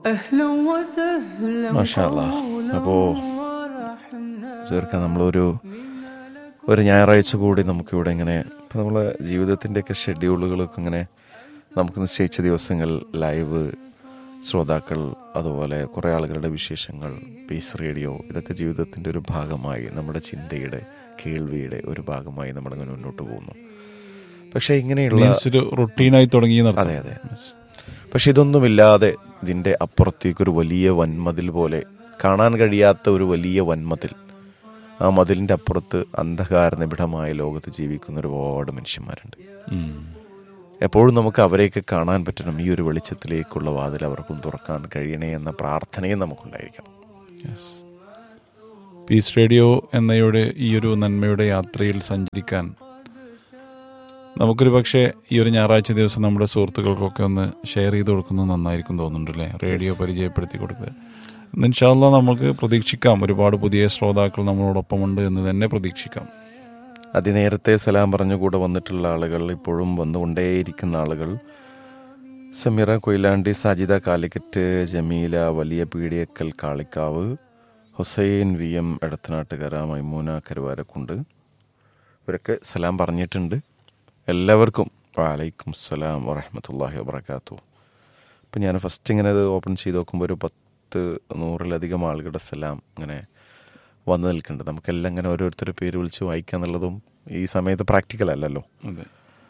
أهلا وسهلا മാഷാ അല്ലാ. قولا അപ്പോ ورحنا ചേർക്കാൻ നമ്മളൊരു ഒരു ഞായറാഴ്ച കൂടി നമുക്കിവിടെ ഇങ്ങനെ ഇപ്പം നമ്മളെ ജീവിതത്തിൻ്റെയൊക്കെ ഷെഡ്യൂളുകളൊക്കെ ഇങ്ങനെ നമുക്ക് നിശ്ചയിച്ച ദിവസങ്ങൾ ലൈവ് ശ്രോതാക്കൾ അതുപോലെ കുറേ ആളുകളുടെ വിശേഷങ്ങൾ പീസ് റേഡിയോ ഇതൊക്കെ ജീവിതത്തിൻ്റെ ഒരു ഭാഗമായി നമ്മുടെ ചിന്തയുടെ കേൾവിയുടെ ഒരു ഭാഗമായി നമ്മളിങ്ങനെ മുന്നോട്ട് പോകുന്നു പക്ഷേ ഇങ്ങനെയുള്ള മീൻസ് ഒരു റുട്ടീനായി തുടങ്ങി എന്നർത്ഥം. അതെ അതെ പക്ഷെ ഇതൊന്നുമില്ലാതെ ഇതിൻ്റെ അപ്പുറത്തേക്കൊരു വലിയ വൻമതിൽ പോലെ കാണാൻ കഴിയാത്ത ഒരു വലിയ വൻമതിൽ ആ മതിലിൻ്റെ അപ്പുറത്ത് അന്ധകാര നിബിഡമായ ലോകത്ത് ജീവിക്കുന്ന ഒരുപാട് മനുഷ്യന്മാരുണ്ട് ഉം. എപ്പോഴും നമുക്ക് അവരെയൊക്കെ കാണാൻ പറ്റണം ഈ ഒരു വെളിച്ചത്തിലേക്കുള്ള വാതിൽ അവർക്കും തുറക്കാൻ കഴിയണേ എന്ന പ്രാർത്ഥനയും നമുക്കുണ്ടായിരിക്കണം Yes. പീസ് റേഡിയോ എന്നയുടെ ഈ ഒരു നന്മയുടെ യാത്രയിൽ സഞ്ചരിക്കാൻ നമുക്കൊരു പക്ഷേ ഈ ഒരു ഞായറാഴ്ച ദിവസം നമ്മുടെ സുഹൃത്തുക്കൾക്കൊക്കെ ഒന്ന് ഷെയർ ചെയ്ത് കൊടുക്കുന്നത് നന്നായിരിക്കും തോന്നുന്നുണ്ടല്ലേ റേഡിയോ പരിചയപ്പെടുത്തി കൊടുക്കുക ഇൻഷാല്ല നമുക്ക് പ്രതീക്ഷിക്കാം ഒരുപാട് പുതിയ ശ്രോതാക്കൾ നമ്മളോടൊപ്പമുണ്ട് എന്ന് തന്നെ പ്രതീക്ഷിക്കാം അതിനേരത്തെ സലാം പറഞ്ഞു കൂടെ വന്നിട്ടുള്ള ആളുകൾ ഇപ്പോഴും വന്നുകൊണ്ടേയിരിക്കുന്ന ആളുകൾ സമീറ കൊയിലാണ്ടി സാജിദ കാലിക്കറ്റ് ജമീല വലിയ പീടിയക്കൽ കാളിക്കാവ് ഹുസൈൻ വി എം എടത്തനാട്ടുകര മൈമൂന കരുവാരക്കുണ്ട് ഇവരൊക്കെ സലാം പറഞ്ഞിട്ടുണ്ട് എല്ലാവർക്കും വാലൈക്കും സലാം വറഹമത്തല്ലാഹി വബർക്കാത്തു ഇപ്പം ഞാൻ ഫസ്റ്റ് ഇങ്ങനെ ഇത് ഓപ്പൺ ചെയ്ത് നോക്കുമ്പോൾ ഒരു പത്ത് നൂറിലധികം ആളുകളുടെ സലാം ഇങ്ങനെ വന്നു നിൽക്കുന്നുണ്ട് നമുക്കെല്ലാം ഇങ്ങനെ ഓരോരുത്തരുടെ പേര് വിളിച്ച് വായിക്കുക എന്നുള്ളതും ഈ സമയത്ത് പ്രാക്ടിക്കൽ അല്ലല്ലോ അതെ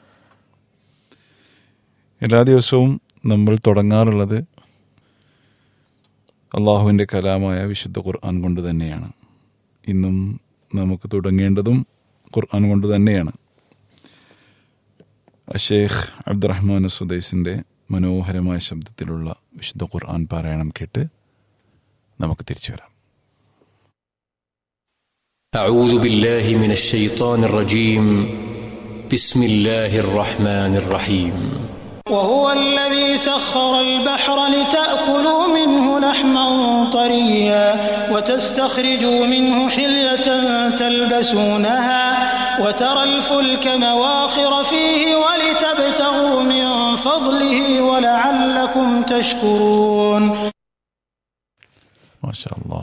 എല്ലാ ദിവസവും നമ്മൾ തുടങ്ങാറുള്ളത് അള്ളാഹുവിൻ്റെ കലാമായ വിശുദ്ധ ഖുർആൻ കൊണ്ട് തന്നെയാണ് ഇന്നും നമുക്ക് തുടങ്ങേണ്ടതും ഖുർആൻ കൊണ്ട് തന്നെയാണ് അഷേഖ് അബ്ദുറഹ്മാൻ സുദൈസിൻ്റെ മനോഹരമായ ശബ്ദത്തിലുള്ള വിശുദ്ധ ഖുർആൻ പാരായണം കേട്ട് നമുക്ക് തിരിച്ചു വരാം أعوذ بالله من الشيطان الرجيم بسم الله الرحمن الرحيم وهو الذي سخر البحر لتأكلوا منه لحما طريا وتستخرجوا منه حلية تلبسونها وترى الفلك مواخر فيه ولتبتغوا من فضله ولعلكم تشكرون മാഷാ അല്ലാ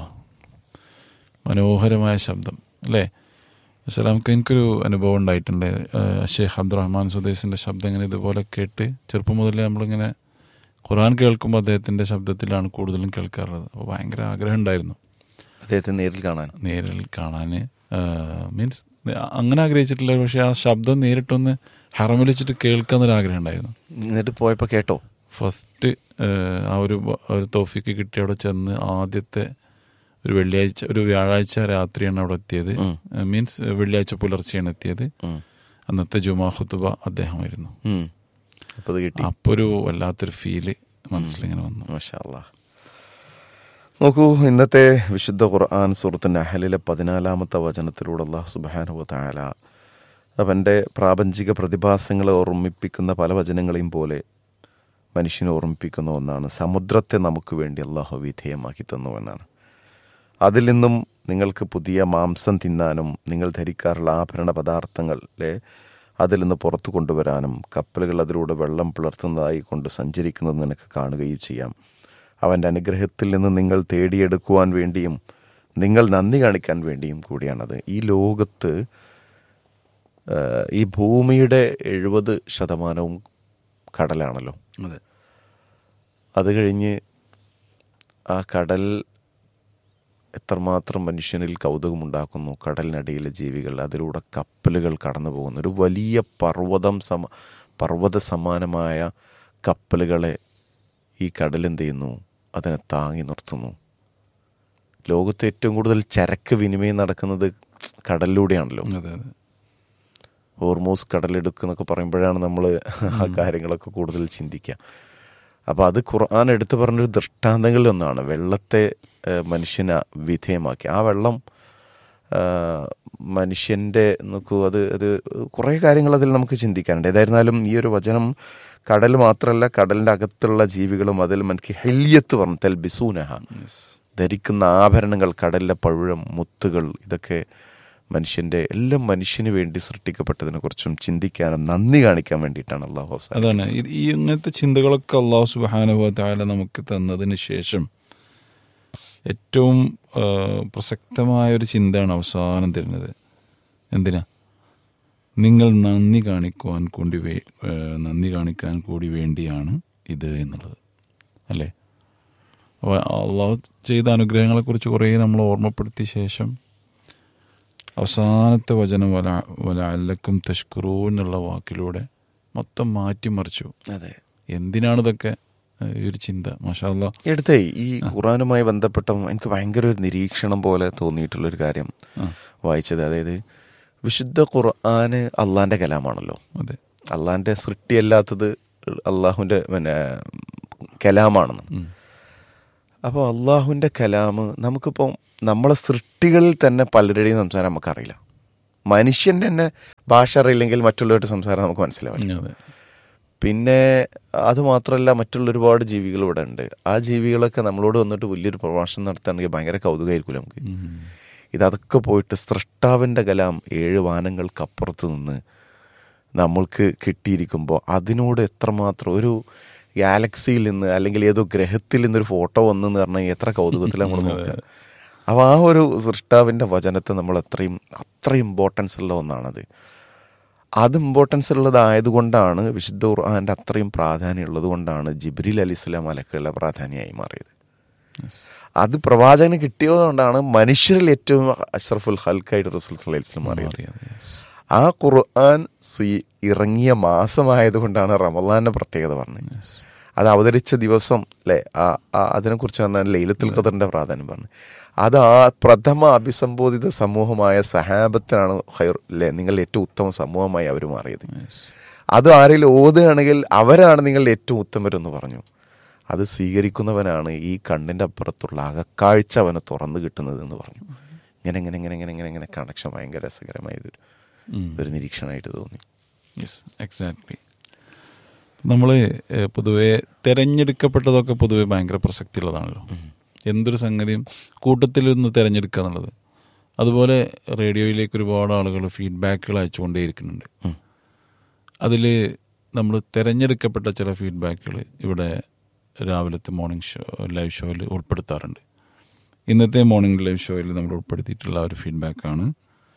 മനോഹരമായ ശബ്ദം അല്ലേ അസലാമക്ക് എനിക്കൊരു അനുഭവം ഉണ്ടായിട്ടുണ്ട് ഏഹ് ഷെയ്ഖ് അബ്ദുറഹ്മാൻ സുദേശിൻ്റെ ശബ്ദം ഇങ്ങനെ ഇതുപോലെ കേട്ട് ചെറുപ്പം മുതലേ നമ്മളിങ്ങനെ ഖുർആൻ കേൾക്കുമ്പോൾ അദ്ദേഹത്തിൻ്റെ ശബ്ദത്തിലാണ് കൂടുതലും കേൾക്കാറുള്ളത് അപ്പോൾ ഭയങ്കര ആഗ്രഹം ഉണ്ടായിരുന്നു അദ്ദേഹത്തെ നേരിൽ കാണാൻ നേരിൽ കാണാൻ മീൻസ് അങ്ങനെ ആഗ്രഹിച്ചിട്ടില്ല പക്ഷേ ആ ശബ്ദം നേരിട്ടൊന്ന് ഹറമിൽ വെച്ചിട്ട് കേൾക്കാന്നൊരു ആഗ്രഹം ഉണ്ടായിരുന്നു എന്നിട്ട് പോയപ്പോൾ കേട്ടോ ഫസ്റ്റ് ആ ഒരു ബ- ഒരു തോഫിക്ക് കിട്ടി അവിടെ ചെന്ന് ആദ്യത്തെ ഒരു വെള്ളിയാഴ്ച ഒരു വ്യാഴാഴ്ച രാത്രിയാണ് അവിടെ എത്തിയത് മീൻസ് വെള്ളിയാഴ്ച പുലർച്ചെയാണ് എത്തിയത് ഉം. അന്നത്തെ ജുമാ ഖുത്തുബ അദ്ദേഹമായിരുന്നു ഉം. അപ്പോൾ അത് കിട്ടി അപ്പോൾ ഒരു വല്ലാത്തൊരു ഫീല് മനസ്സിലിങ്ങനെ വന്നു മാഷാ അല്ലാ. നോക്കൂ ഇന്നത്തെ വിശുദ്ധ ഖുർആൻ സൂറത്ത് നഹലിലെ പതിനാലാമത്തെ വചനത്തിലൂടെ അള്ളാഹു സുബാനുവ താല അവൻ്റെ പ്രാപഞ്ചിക പ്രതിഭാസങ്ങളെ ഓർമ്മിപ്പിക്കുന്ന പല വചനങ്ങളെയും പോലെ മനുഷ്യനെ ഓർമ്മിപ്പിക്കുന്ന ഒന്നാണ് സമുദ്രത്തെ നമുക്ക് വേണ്ടി അള്ളാഹു വിധേയമാക്കി തന്നു എന്നാണ് അതിൽ നിന്നും നിങ്ങൾക്ക് പുതിയ മാംസം തിന്നാനും നിങ്ങൾ ധരിക്കാറുള്ള ആഭരണ പദാർത്ഥങ്ങളെ അതിൽ നിന്ന് പുറത്തു കൊണ്ടുവരാനും കപ്പലുകൾ അതിലൂടെ വെള്ളം പുലർത്തുന്നതായി കൊണ്ട് സഞ്ചരിക്കുന്നത് നിനക്ക് കാണുകയും ചെയ്യാം അവൻ്റെ അനുഗ്രഹത്തിൽ നിന്ന് നിങ്ങൾ തേടിയെടുക്കുവാൻ വേണ്ടിയും നിങ്ങൾ നന്ദി കാണിക്കാൻ വേണ്ടിയും കൂടിയാണത് ഈ ലോകത്ത് ആ, ഈ ഭൂമിയുടെ എഴുപത് ശതമാനവും കടലാണല്ലോ അതെ അത് കഴിഞ്ഞ് ആ കടൽ എത്രമാത്രം മനുഷ്യനിൽ കൗതുകമുണ്ടാക്കുന്നു കടലിനടിയിലെ ജീവികൾ അതിലൂടെ കപ്പലുകൾ കടന്നു പോകുന്നു ഒരു വലിയ പർവ്വതം സമ പർവ്വത സമാനമായ കപ്പലുകളെ ഈ കടലെന്ത് ചെയ്യുന്നു അതിനെ താങ്ങി നിർത്തുന്നു ലോകത്ത് ഏറ്റവും കൂടുതൽ ചരക്ക് വിനിമയം നടക്കുന്നത് കടലിലൂടെയാണല്ലോ അതെ അതെ ഹോർമോസ് കടലെടുക്കുന്നൊക്കെ പറയുമ്പോഴാണ് നമ്മൾ ആ കാര്യങ്ങളൊക്കെ കൂടുതൽ ചിന്തിക്കുക അപ്പോൾ അത് ഖുർആൻ എടുത്തു പറഞ്ഞൊരു ദൃഷ്ടാന്തങ്ങളിൽ ഒന്നാണ് വെള്ളത്തെ ഏഹ്, മനുഷ്യന് വിധേയമാക്കി ആ വെള്ളം ആഹ്, മനുഷ്യൻ്റെ നോക്കൂ അത് അത് കുറേ കാര്യങ്ങൾ അതിൽ നമുക്ക് ചിന്തിക്കാനുണ്ട് ഏതായിരുന്നാലും ഈ ഒരു വചനം കടൽ മാത്രമല്ല കടലിൻ്റെ അകത്തുള്ള ജീവികളും അതിൽ മനക്ക് ഹെല്യത്ത് പറഞ്ഞു തെൽ ബിസൂനഹ ധരിക്കുന്ന ആഭരണങ്ങൾ കടലിലെ പഴുഴം മുത്തുകൾ ഇതൊക്കെ മനുഷ്യന്റെ എല്ലാം മനുഷ്യന് വേണ്ടി സൃഷ്ടിക്കപ്പെട്ടതിനെ കുറിച്ചും ചിന്തിക്കാനും നന്ദി കാണിക്കാൻ വേണ്ടിയിട്ടാണ് അള്ളാഹു അവസാനം അതാണ് ഇത് ഈ ഇങ്ങനത്തെ ചിന്തകളൊക്കെ അള്ളാഹു സുബാനുഭവത്തായ നമുക്ക് തന്നതിന് ശേഷം ഏറ്റവും ആ, പ്രസക്തമായ ഒരു ചിന്തയാണ് അവസാനം തരുന്നത് എന്തിനാ നിങ്ങൾ നന്ദി കാണിക്കുവാൻ കൂടി വേ ആ, നന്ദി കാണിക്കാൻ കൂടി വേണ്ടിയാണ് ഇത് എന്നുള്ളത് അല്ലേ അപ്പോൾ അള്ളാഹു ചെയ്ത അനുഗ്രഹങ്ങളെക്കുറിച്ച് കുറേ നമ്മൾ ഓർമ്മപ്പെടുത്തിയ ശേഷം അവസാനത്തെ വചനം വല വല അല്ലക്കും തഷ്കുറൂ എന്നുള്ള വാക്കിലൂടെ മൊത്തം മാറ്റിമറിച്ചു അതെ എന്തിനാണ് ഇതൊക്കെ ഏഹ്, ഈ ഒരു ചിന്ത മാഷാല്ല എടുത്തേ ഈ ഖുറാനുമായി ബന്ധപ്പെട്ട എനിക്ക് ഭയങ്കര ഒരു നിരീക്ഷണം പോലെ തോന്നിയിട്ടുള്ളൊരു കാര്യം വായിച്ചത് അതായത് വിശുദ്ധ ഖുർആന് അള്ളാന്റെ കലാമാണല്ലോ അതെ അള്ളാന്റെ സൃഷ്ടിയല്ലാത്തത് അള്ളാഹുവിന്റെ പിന്നെ കലാമാണെന്ന് ഉം. അപ്പോൾ അള്ളാഹുവിന്റെ കലാമ് നമുക്കിപ്പോൾ നമ്മളെ സൃഷ്ടികളിൽ തന്നെ പലരുടെയും സംസാരം നമുക്കറിയില്ല മനുഷ്യന്റെ തന്നെ ഭാഷ അറിയില്ലെങ്കിൽ മറ്റുള്ളവരുടെ സംസാരം നമുക്ക് മനസ്സിലാവില്ല അതെ പിന്നെ അത് മാത്രമല്ല മറ്റുള്ള ഒരുപാട് ജീവികൾ ഇവിടെ ഉണ്ട് ആ ജീവികളൊക്കെ നമ്മളോട് വന്നിട്ട് വലിയൊരു പ്രഭാഷണം നടത്തുകയാണെങ്കിൽ ഭയങ്കര കൗതുകമായിരിക്കും നമുക്ക് ഉം. ഇതൊക്കെ പോയിട്ട് സൃഷ്ടാവിൻ്റെ കലാം ഏഴ് വാനങ്ങൾക്കപ്പുറത്ത് നിന്ന് നമ്മൾക്ക് കിട്ടിയിരിക്കുമ്പോൾ അതിനോട് എത്രമാത്രം ഒരു ഗാലക്സിയിൽ നിന്ന് അല്ലെങ്കിൽ ഏതോ ഗ്രഹത്തിൽ നിന്നൊരു ഫോട്ടോ വന്നെന്ന് പറഞ്ഞാൽ എത്ര കൗതുകത്തിൽ നമ്മൾ നോക്കുക അപ്പോൾ ആ ഒരു സൃഷ്ടാവിൻ്റെ വചനത്തെ നമ്മൾ അത്രയും അത്ര ഇമ്പോർട്ടൻസ് ഉള്ള ഒന്നാണത് അത് ഇമ്പോർട്ടൻസ് ഉള്ളതായതുകൊണ്ടാണ് വിശുദ്ധ ഖുർആാൻ്റെ അത്രയും പ്രാധാന്യം ഉള്ളത് കൊണ്ടാണ് ജിബ്രീൽ അലി ഇസ്ലാം അലക്കുള്ള പ്രാധാന്യമായി മാറിയത് അത് പ്രവാചകന് കിട്ടിയതുകൊണ്ടാണ് മനുഷ്യരിൽ ഏറ്റവും അഷ്റഫുൽ ഹൽക്കായിട്ട് റസൂൽ സല്ലല്ലാഹു അലൈഹി വസല്ലം മാറിയത് അറിയാതെ yes. ആ ഖുർആൻ സ്വീ ഇറങ്ങിയ മാസമായതുകൊണ്ടാണ് റമദാന്റെ പ്രത്യേകത പറഞ്ഞത് Yes. അത് അവതരിച്ച ദിവസം അല്ലെ ആ ആ- അതിനെക്കുറിച്ച് പറഞ്ഞാൽ ലൈലത്തുൽ ഖദറിന്റെ പ്രാധാന്യം പറഞ്ഞു അത് ആ പ്രഥമ അഭിസംബോധിത സമൂഹമായ സഹാബത്തിനാണ് ഹൈർ അല്ലെ നിങ്ങൾ ഏറ്റവും ഉത്തമ സമൂഹമായി അവർ മാറിയത് Yes. അത് ആരെങ്കിലും ഓതുകയാണെങ്കിൽ അവരാണ് നിങ്ങൾ ഏറ്റവും ഉത്തമരെന്ന് പറഞ്ഞു അത് സ്വീകരിക്കുന്നവനാണ് ഈ കണ്ണിൻ്റെ അപ്പുറത്തുള്ള അകക്കാഴ്ച അവന് തുറന്നു കിട്ടുന്നത് എന്ന് പറഞ്ഞു ഇങ്ങനെ ഇങ്ങനെ ഇങ്ങനെ ഇങ്ങനെ ഇങ്ങനെ ഇങ്ങനെ കണക്ഷൻ ഭയങ്കര രസകരമായതൊരു ഉം. ഒരു നിരീക്ഷണമായിട്ട് തോന്നി യെസ് എക്സാക്ട്ലി നമ്മൾ പൊതുവെ തിരഞ്ഞെടുക്കപ്പെട്ടതൊക്കെ പൊതുവെ ഭയങ്കര പ്രസക്തിയുള്ളതാണല്ലോ എന്തൊരു സംഗതിയും കൂട്ടത്തിൽ നിന്ന് തിരഞ്ഞെടുക്കുക എന്നുള്ളത് അതുപോലെ റേഡിയോയിലേക്ക് ഒരുപാട് ആളുകൾ ഫീഡ്ബാക്കുകൾ അയച്ചുകൊണ്ടേയിരിക്കുന്നുണ്ട് അതിൽ നമ്മൾ തിരഞ്ഞെടുക്കപ്പെട്ട ചില ഫീഡ്ബാക്കുകൾ ഇവിടെ രാവിലത്തെ മോർണിംഗ് ഷോ ലൈവ് ഷോയിൽ ഉൾപ്പെടുത്താറുണ്ട് ഇന്നത്തെ മോർണിംഗ് ലൈവ് ഷോയിൽ നമ്മൾ ഉൾപ്പെടുത്തിയിട്ടുള്ള ഒരു ഫീഡ്ബാക്കാണ്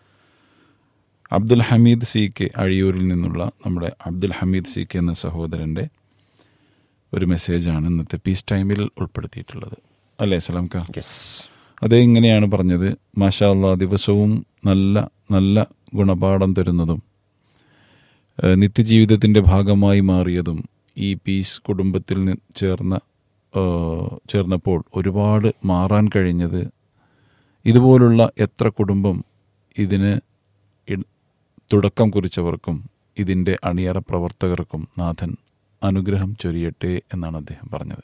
അബ്ദുൽ ഹമീദ് സി കെ അഴിയൂരിൽ നിന്നുള്ള നമ്മുടെ അബ്ദുൽ ഹമീദ് സി കെ എന്ന സഹോദരൻ്റെ ഒരു മെസ്സേജാണ് ഇന്നത്തെ പീസ് ടൈമിൽ ഉൾപ്പെടുത്തിയിട്ടുള്ളത് അല്ലേ സലാംക്ക യെസ് അതേ ഇങ്ങനെയാണ് പറഞ്ഞത് മാഷാ അള്ളാ ദിവസവും നല്ല നല്ല ഗുണപാഠം തരുന്നതും ഏഹ് നിത്യജീവിതത്തിൻ്റെ ഭാഗമായി മാറിയതും ഈ പീസ് കുടുംബത്തിൽ നി- ചേർന്ന ഏഹ് ചേർന്നപ്പോൾ ഒരുപാട് മാറാൻ കഴിഞ്ഞത് ഇതുപോലുള്ള എത്ര കുടുംബം ഇതിന് ഇ- തുടക്കം കുറിച്ചവർക്കും ഇതിൻ്റെ അണിയറ പ്രവർത്തകർക്കും നാഥൻ അനുഗ്രഹം ചൊരിയട്ടെ എന്നാണ് അദ്ദേഹം പറഞ്ഞത്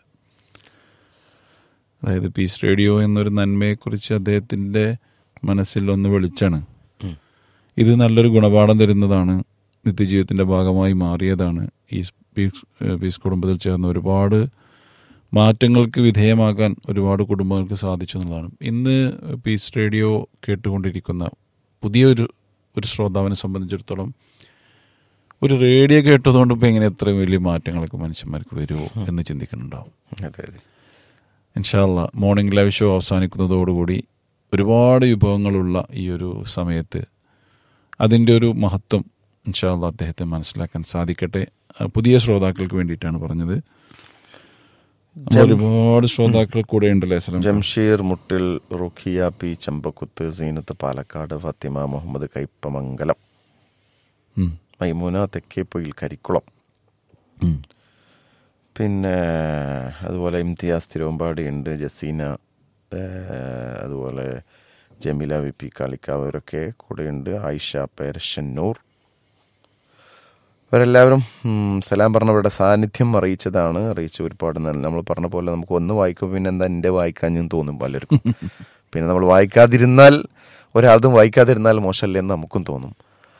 അതായത് പീസ് റേഡിയോ എന്നൊരു നന്മയെക്കുറിച്ച് അദ്ദേഹത്തിൻ്റെ മനസ്സിൽ ഒന്ന് വെളിച്ചാണ് ഇത് നല്ലൊരു ഗുണപാഠം തരുന്നതാണ് നിത്യജീവിതത്തിൻ്റെ ഭാഗമായി മാറിയതാണ് ഈ പീസ് പീസ് കുടുംബത്തിൽ ചേർന്ന ഒരുപാട് മാറ്റങ്ങൾക്ക് വിധേയമാകാൻ ഒരുപാട് കുടുംബങ്ങൾക്ക് സാധിച്ചു എന്നുള്ളതാണ് ഇന്ന് പീസ് റേഡിയോ കേട്ടുകൊണ്ടിരിക്കുന്ന പുതിയൊരു ഒരു ശ്രോതാവിനെ സംബന്ധിച്ചിടത്തോളം ഒരു റേഡിയോ കേട്ടതുകൊണ്ട് ഇപ്പം എങ്ങനെ എത്രയും വലിയ മാറ്റങ്ങളൊക്കെ മനുഷ്യന്മാർക്ക് വരുമോ എന്ന് ചിന്തിക്കുന്നുണ്ടാവും അതെ അതെ ഇൻഷാല്ല മോർണിംഗ് ലൈവ് ഷോ അവസാനിക്കുന്നതോടുകൂടി ഒരുപാട് വിഭവങ്ങളുള്ള ഈ ഒരു സമയത്ത് അതിൻ്റെ ഒരു മഹത്വം ഇൻഷാല്ല അദ്ദേഹത്തെ മനസ്സിലാക്കാൻ സാധിക്കട്ടെ ആ, പുതിയ ശ്രോതാക്കൾക്ക് വേണ്ടിയിട്ടാണ് പറഞ്ഞത് നമ്മൾ ഒരുപാട് ശ്രോതാക്കൾ കൂടെ ഉണ്ടല്ലേ സലം ജംഷീർ മുട്ടിൽ റുഖിയ പി ചമ്പക്കുത്ത് സീനത്ത് പാലക്കാട് ഫത്തിമ മുഹമ്മദ് കൈപ്പമംഗലം ഉം. മൈമൂന തെക്കേപ്പൊയിൽ കരിക്കുളം ഉം. പിന്നെ അതുപോലെ ഇംതിയാസ് തിരുവമ്പാടി ഉണ്ട് ജസീന ഏഹ്, അതുപോലെ ജമീല വി പി കാളിക്കാവ് അവരൊക്കെ കൂടെയുണ്ട് ആയിഷ പേരശന്നൂർ ഇവരെല്ലാവരും ഉം, സലാം പറഞ്ഞവരുടെ സാന്നിധ്യം അറിയിച്ചതാണ് അറിയിച്ച ഒരുപാട് നല്ല നമ്മൾ പറഞ്ഞ പോലെ നമുക്ക് ഒന്ന് വായിക്കുമ്പോൾ പിന്നെ എന്താ എൻ്റെ വായിക്കാഞ്ഞെന്ന് തോന്നും പലർക്കും പിന്നെ നമ്മൾ വായിക്കാതിരുന്നാൽ ഒരാളും വായിക്കാതിരുന്നാൽ മോശമല്ലേ എന്ന് നമുക്കും തോന്നും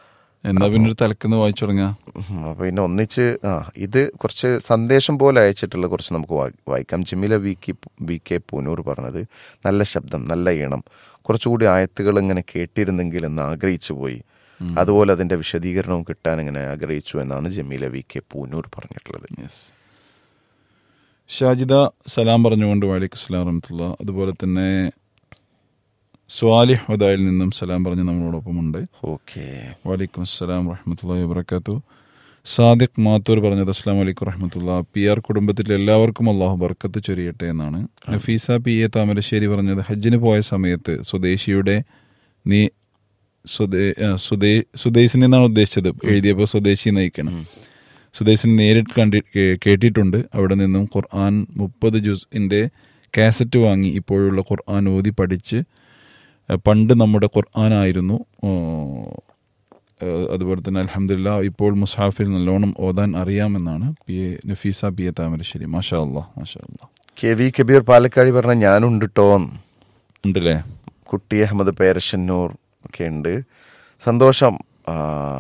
എന്നാ പിന്നെ ഒരു തലക്കുന്ന് വായിച്ചു തുടങ്ങാ ഉം, അപ്പൊ പിന്നെ ഒന്നിച്ച് ആ ഇത് കുറച്ച് സന്ദേശം പോലെ അയച്ചിട്ടുള്ള കുറച്ച് നമുക്ക് വായി- വായിക്കാം Jimila V K V K Poonoor പറഞ്ഞത് നല്ല ശബ്ദം നല്ല ഈണം കുറച്ചുകൂടി ആയത്തുകൾ ഇങ്ങനെ കേട്ടിരുന്നെങ്കിൽ എന്ന് ആഗ്രഹിച്ചു പോയി അതുപോലെ അതിന്റെ വിശദീകരണവും കിട്ടാൻ ഇങ്ങനെ ആഗ്രഹിച്ചു എന്നാണ് ജമീല വി കെ പൂനൂർ പറഞ്ഞിട്ടുള്ളത് യെസ് ഷാജിദ സലാം പറഞ്ഞുകൊണ്ട് വാലിക് സ്ലാം റഹമത്തുള്ള അതുപോലെ തന്നെ സ്വാലിഹ് ഹുദായിൽ നിന്നും സലാം പറഞ്ഞ് നമ്മളോടൊപ്പമുണ്ട് ഓക്കെ വാലിക്കും അസ്സലാം റഹ്മത്തുള്ള വബർക്കാത്തു സാദിഖ് മാത്തൂർ പറഞ്ഞത് അസ്ലാം വലൈക്കും റഹ്മത്തുള്ള പി ആർ കുടുംബത്തിൽ എല്ലാവർക്കും അള്ളാഹു ബർക്കത്ത് ചൊരിയട്ടെ എന്നാണ് നഫീസ പി എ താമരശ്ശേരി പറഞ്ഞത് ഹജ്ജിന് പോയ സമയത്ത് സ്വദേശിയുടെ നീ സ്വദേ ആ, സ്വദേ സ്വദേശിനെ എന്നാണ് ഉദ്ദേശിച്ചത് എഴുതിയപ്പോൾ സ്വദേശി നയിക്കണം സ്വദേശിനെ നേരിട്ട് കണ്ടി കേ- കേട്ടിട്ടുണ്ട് അവിടെ നിന്നും ഖുർആൻ മുപ്പത് ജുസിൻ്റെ കാസറ്റ് വാങ്ങി ഇപ്പോഴുള്ള ഖുർആൻ ഓതി പഠിച്ച് ഏഹ് പണ്ട് നമ്മുടെ ഖുർആനായിരുന്നു ഏഹ് അതുപോലെ തന്നെ അലഹമില്ല ഇപ്പോൾ മുസാഫിൽ നല്ലോണം ഓതാൻ അറിയാമെന്നാണ് P A Nafeesa P A Thamarassery മാഷാ അല്ലാ മാഷാ അല്ലാ കെ വി കബീർ പാലക്കാടി പറഞ്ഞ ഞാനുണ്ട് ട്ടോ ഉണ്ടല്ലേ കുട്ടി അഹമ്മദ് പേരശന്നൂർ ഒക്കെ ഉണ്ട് സന്തോഷം ആ,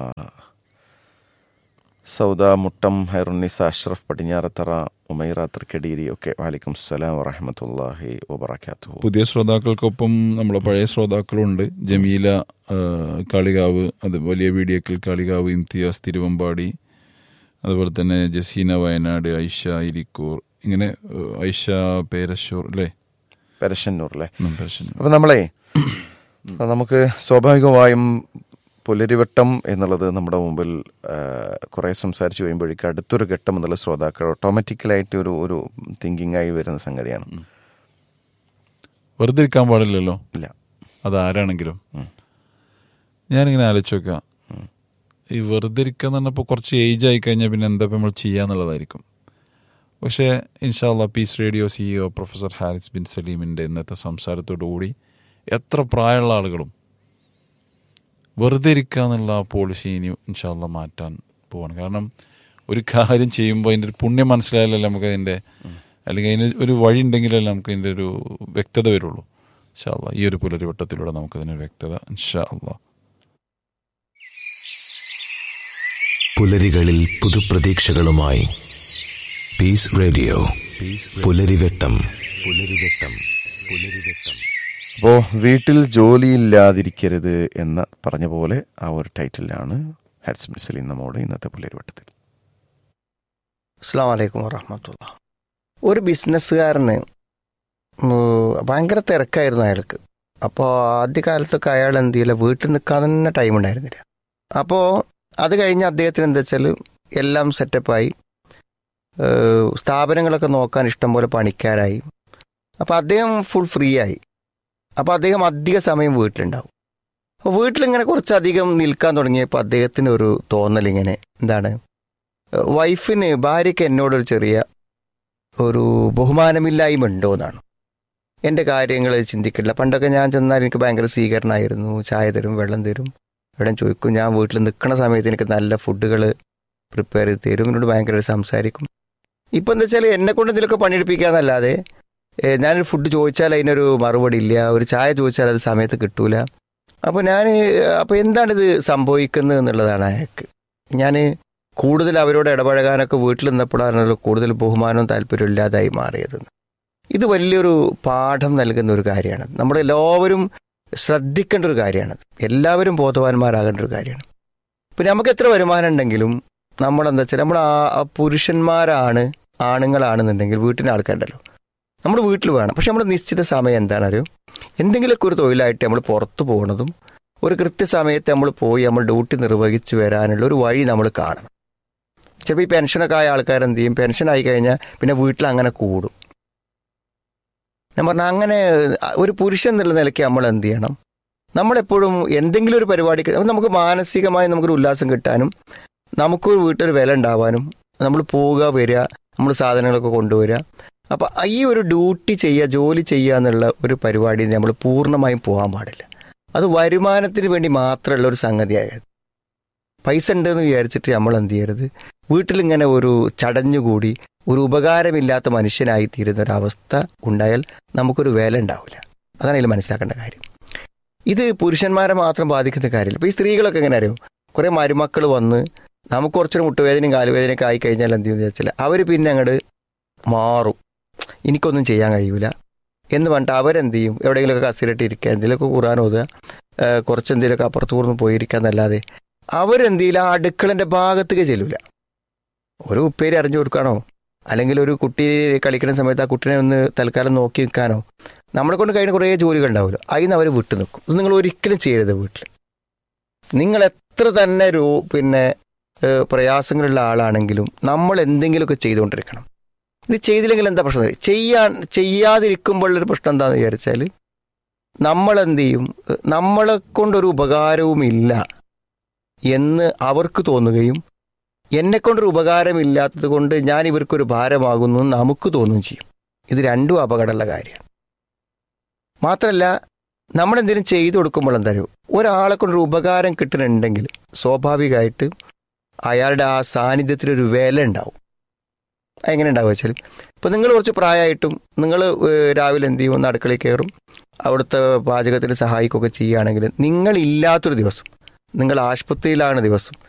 സൗദ മുട്ടം ഹൈറുന്നിസ അഷ്റഫ് പടിഞ്ഞാറത്തറ ഉമൈറ തൃക്കടീരി ഒക്കെ വാലിക്കും സലാം വറഹമത്തല്ലാഹി വബറക്കാത്തു പുതിയ ശ്രോതാക്കൾക്കൊപ്പം നമ്മളെ പഴയ ശ്രോതാക്കളുണ്ട് ജമീല ആ, കാളികാവ് അത് വലിയ വീഡിയോക്കിൽ കാളികാവ് ഇംതിയാസ് തിരുവമ്പാടി അതുപോലെ തന്നെ ജസീന വയനാട് ഐഷ ഇരിക്കൂർ ഇങ്ങനെ ആ, ഐഷ പേരശൂർ അല്ലേ പേരശന്നൂർ അല്ലേ ഉം, പേരശ്ശൂർ. അപ്പം നമ്മളെ അപ്പൊ നമുക്ക് സ്വാഭാവികമായും പുലരിവട്ടം എന്നുള്ളത് നമ്മുടെ മുമ്പിൽ കുറേ സംസാരിച്ച് കഴിയുമ്പോഴേക്കും അടുത്തൊരു ഘട്ടം എന്നുള്ള ശ്രോതാക്കൾ ഓട്ടോമാറ്റിക്കലായിട്ട് ഒരു ഒരു തിങ്കിങ് ആയി വരുന്ന സംഗതിയാണ് വെറുതെ ഇരിക്കാൻ പാടില്ലല്ലോ ഇല്ല അതാരാണെങ്കിലും ഞാനിങ്ങനെ ആലോചിച്ച് നോക്കാം ഈ വെറുതെ ഇരിക്കുക എന്ന് പറഞ്ഞപ്പോൾ കുറച്ച് ഏജ് ആയി കഴിഞ്ഞാൽ പിന്നെ എന്താ ഇപ്പം നമ്മൾ ചെയ്യാന്നുള്ളതായിരിക്കും പക്ഷേ ഇൻഷാല്ല peace radio CEO professor Haris bin സലീമിൻ്റെ ഇന്നത്തെ സംസാരത്തോടു കൂടി എത്ര പ്രായമുള്ള ആളുകളും വെറുതെ ഇരിക്കുക എന്നുള്ള ആ പോളിസി ഇനി ഇൻഷാല്ല മാറ്റാൻ പോവാണ് കാരണം ഒരു കാര്യം ചെയ്യുമ്പോൾ അതിൻ്റെ ഒരു പുണ്യം മനസ്സിലായാലല്ലേ നമുക്ക് അതിൻ്റെ അല്ലെങ്കിൽ അതിന് ഒരു വഴി ഉണ്ടെങ്കിലല്ലേ നമുക്ക് അതിൻ്റെ ഒരു വ്യക്തത വരുള്ളൂ ഇൻഷാ അല്ലാ ഈ ഒരു പുലരിവട്ടത്തിലൂടെ നമുക്കതിന് വ്യക്തത ഇൻഷാ അല്ലാ പുലരികളിൽ പുതുപ്രതീക്ഷകളുമായി പീസ് റേഡിയോ പുലരിവെട്ടം പുലരിവെട്ടം പുലരിവെട്ടം അപ്പോൾ വീട്ടിൽ ജോലിയില്ലാതിരിക്കരുത് എന്ന് പറഞ്ഞ പോലെ ആ ഒരു ടൈറ്റിലാണ് ഹാരിസ് ബിൻ സലീം നമ്മോട് ഇന്നത്തെ പുലരിവട്ടത്തിൽ അസ്സാം വലൈക്കും വറഹമത്തുള്ള ഒരു ബിസിനസ്സുകാരന് ഉം, ഭയങ്കര തിരക്കായിരുന്നു അയാൾക്ക് അപ്പോൾ ആദ്യകാലത്തൊക്കെ അയാൾ എന്ത് ചെയ്യില്ല വീട്ടിൽ നിൽക്കാൻ തന്നെ ടൈം ഉണ്ടായിരുന്നില്ല അപ്പോൾ അത് കഴിഞ്ഞ് അദ്ദേഹത്തിന് എന്താ വെച്ചാൽ എല്ലാം സെറ്റപ്പായി ഏഹ്, സ്ഥാപനങ്ങളൊക്കെ നോക്കാൻ ഇഷ്ടംപോലെ പണിക്കാരായി അപ്പോൾ അദ്ദേഹം ഫുൾ ഫ്രീ ആയി അപ്പോൾ അദ്ദേഹം അധിക സമയം വീട്ടിലുണ്ടാവും അപ്പോൾ വീട്ടിലിങ്ങനെ കുറച്ചധികം നിൽക്കാൻ തുടങ്ങിയപ്പോൾ അദ്ദേഹത്തിന് ഒരു തോന്നൽ ഇങ്ങനെ എന്താണ് വൈഫിന് ഭാര്യയ്ക്ക് എന്നോടൊരു ചെറിയ ഒരു ബഹുമാനമില്ലായ്മ ഉണ്ടോ എന്നാണ് എൻ്റെ കാര്യങ്ങൾ ചിന്തിക്കില്ല പണ്ടൊക്കെ ഞാൻ ചെന്നാൽ എനിക്ക് ഭയങ്കര സ്വീകരണമായിരുന്നു ചായ തരും വെള്ളം തരും ഇവിടെ ചോദിക്കും ഞാൻ വീട്ടിൽ നിൽക്കുന്ന സമയത്ത് എനിക്ക് നല്ല ഫുഡുകൾ പ്രിപ്പയർ ചെയ്ത് തരും എന്നോട് ഭയങ്കര സംസാരിക്കും ഇപ്പം എന്താ വെച്ചാൽ എന്നെ കൊണ്ട് ഇതിലൊക്കെ പണിയെടുപ്പിക്കാന്നല്ലാതെ ഏ, ഞാനൊരു ഫുഡ് ചോദിച്ചാൽ അതിനൊരു മറുപടി ഇല്ല ഒരു ചായ ചോദിച്ചാൽ അത് സമയത്ത് കിട്ടൂല അപ്പോൾ ഞാൻ അപ്പോൾ എന്താണിത് സംഭവിക്കുന്നത് എന്നുള്ളതാണ് അയാൾക്ക് ഞാൻ കൂടുതൽ അവരോട് ഇടപഴകാനൊക്കെ വീട്ടിൽ നിന്നപ്പോഴാണല്ലോ കൂടുതൽ ബഹുമാനവും താല്പര്യവും ഇല്ലാതായി മാറിയത് ഇത് വലിയൊരു പാഠം നൽകുന്ന ഒരു കാര്യമാണ് നമ്മളെല്ലാവരും ശ്രദ്ധിക്കേണ്ട ഒരു കാര്യമാണ് എല്ലാവരും ബോധവാന്മാരാകേണ്ട ഒരു കാര്യമാണ് ഇപ്പം നമുക്ക് എത്ര വരുമാനം ഉണ്ടെങ്കിലും നമ്മളെന്താ വെച്ചാൽ നമ്മൾ ആ ആ പുരുഷന്മാരാണ് ആണുങ്ങളാണെന്നുണ്ടെങ്കിൽ വീട്ടിൻ്റെ ആൾക്കാരുണ്ടല്ലോ നമ്മൾ വീട്ടിൽ വേണം പക്ഷെ നമ്മൾ നിശ്ചിത സമയം എന്താണറിയോ എന്തെങ്കിലുമൊക്കെ ഒരു തൊഴിലായിട്ട് നമ്മൾ പുറത്തു പോകുന്നതും ഒരു കൃത്യസമയത്ത് നമ്മൾ പോയി നമ്മൾ ഡ്യൂട്ടി നിർവഹിച്ച് വരാനുള്ള ഒരു വഴി നമ്മൾ കാണണം ചിലപ്പോൾ ഈ പെൻഷനൊക്കെ ആയ ആൾക്കാർ എന്ത് ചെയ്യും പെൻഷൻ ആയി കഴിഞ്ഞാൽ പിന്നെ വീട്ടിൽ അങ്ങനെ കൂടും ഞാൻ പറഞ്ഞ അങ്ങനെ ഒരു പുരുഷൻ എന്നുള്ള നിലയ്ക്ക് നമ്മൾ എന്ത് ചെയ്യണം നമ്മളെപ്പോഴും എന്തെങ്കിലും ഒരു പരിപാടിക്ക് അപ്പൊ നമുക്ക് മാനസികമായി നമുക്കൊരു ഉല്ലാസം കിട്ടാനും നമുക്ക് വീട്ടിലൊരു വില ഉണ്ടാവാനും നമ്മൾ പോവുക വരിക നമ്മൾ സാധനങ്ങളൊക്കെ കൊണ്ടുവരിക അപ്പം ഈ ഒരു ഡ്യൂട്ടി ചെയ്യുക ജോലി ചെയ്യുക എന്നുള്ള ഒരു പരിപാടി നമ്മൾ പൂർണ്ണമായും പോകാൻ പാടില്ല അത് വരുമാനത്തിന് വേണ്ടി മാത്രമുള്ള ഒരു സംഗതിയായത് പൈസ ഉണ്ടെന്ന് വിചാരിച്ചിട്ട് നമ്മൾ എന്ത് ചെയ്യരുത് വീട്ടിലിങ്ങനെ ഒരു ചടഞ്ഞുകൂടി ഒരു ഉപകാരമില്ലാത്ത മനുഷ്യനായി തീരുന്ന ഒരവസ്ഥ ഉണ്ടായാൽ നമുക്കൊരു വില ഉണ്ടാവില്ല അതാണ് ഇതിൽ മനസ്സിലാക്കേണ്ട കാര്യം ഇത് പുരുഷന്മാരെ മാത്രം ബാധിക്കുന്ന കാര്യമില്ല ഇപ്പോൾ ഈ സ്ത്രീകളൊക്കെ എങ്ങനെ അറിയോ കുറേ മരുമക്കൾ വന്ന് നമുക്ക് കുറച്ചൊരു മുട്ടുവേദനയും കാലുവേദനയൊക്കെ ആയി കഴിഞ്ഞാൽ എന്ത് ചെയ്യുമെന്ന് വെച്ചാൽ അവർ പിന്നെ അങ്ങോട്ട് മാറും എനിക്കൊന്നും ചെയ്യാൻ കഴിയൂല എന്ന് പറഞ്ഞിട്ട് അവരെന്ത് ചെയ്യും എവിടെയെങ്കിലുമൊക്കെ കസീലിട്ട് ഇരിക്കുക എന്തെങ്കിലുമൊക്കെ ഖുറാൻ ഓതുക ആ, കുറച്ച് എന്തെങ്കിലുമൊക്കെ അപ്പുറത്ത് കൂർന്ന് പോയിരിക്കുക എന്നല്ലാതെ അവരെന്ത് ചെയ്യില്ല ആ അടുക്കളൻ്റെ ഭാഗത്തേക്ക് ചെല്ലൂല ഒരു ഉപ്പേരി അറിഞ്ഞു കൊടുക്കാനോ അല്ലെങ്കിൽ ഒരു കുട്ടി കളിക്കുന്ന സമയത്ത് ആ കുട്ടീനെ ഒന്ന് തൽക്കാലം നോക്കി നിൽക്കാനോ നമ്മളെ കൊണ്ട് കഴിയുന്ന കുറേ ജോലികൾ ഉണ്ടാവുമല്ലോ അതിന് അവർ വിട്ടു നിൽക്കും ഇത് നിങ്ങൾ ഒരിക്കലും ചെയ്യരുത് വീട്ടിൽ നിങ്ങൾ എത്ര തന്നെ രോ പിന്നെ ഏഹ്, പ്രയാസങ്ങളുള്ള ആളാണെങ്കിലും നമ്മൾ എന്തെങ്കിലുമൊക്കെ ചെയ്തുകൊണ്ടിരിക്കണം ഇത് ചെയ്തില്ലെങ്കിൽ എന്താ പ്രശ്നം ചെയ്യാൻ ചെയ്യാതിരിക്കുമ്പോഴുള്ളൊരു പ്രശ്നം എന്താണെന്ന് വിചാരിച്ചാൽ നമ്മളെന്ത് ചെയ്യും ഏഹ്, നമ്മളെ കൊണ്ടൊരു ഉപകാരവുമില്ല എന്ന് അവർക്ക് തോന്നുകയും എന്നെ കൊണ്ടൊരു ഉപകാരമില്ലാത്തത് കൊണ്ട് ഞാൻ ഇവർക്കൊരു ഭാരമാകുന്നു എന്ന് നമുക്ക് തോന്നുകയും ചെയ്യും ഇത് രണ്ടും അപകടമുള്ള കാര്യമാണ് മാത്രമല്ല നമ്മളെന്തെങ്കിലും ചെയ്തു കൊടുക്കുമ്പോൾ എന്തായാലും ഒരാളെ കൊണ്ടൊരു ഉപകാരം കിട്ടുന്നുണ്ടെങ്കിൽ സ്വാഭാവികമായിട്ട് അയാളുടെ ആ സാന്നിധ്യത്തിനൊരു വില ഉണ്ടാവും എങ്ങനെ ഉണ്ടാവുക വെച്ചാൽ ഇപ്പം നിങ്ങൾ കുറച്ച് പ്രായമായിട്ടും നിങ്ങൾ രാവിലെ എന്ത് ചെയ്യും ഒന്ന് അടുക്കളയിൽ കയറും അവിടുത്തെ പാചകത്തിന് സഹായിക്കുകയൊക്കെ ചെയ്യുകയാണെങ്കിൽ നിങ്ങളില്ലാത്തൊരു ദിവസം നിങ്ങൾ ആശുപത്രിയിലാണ് ദിവസം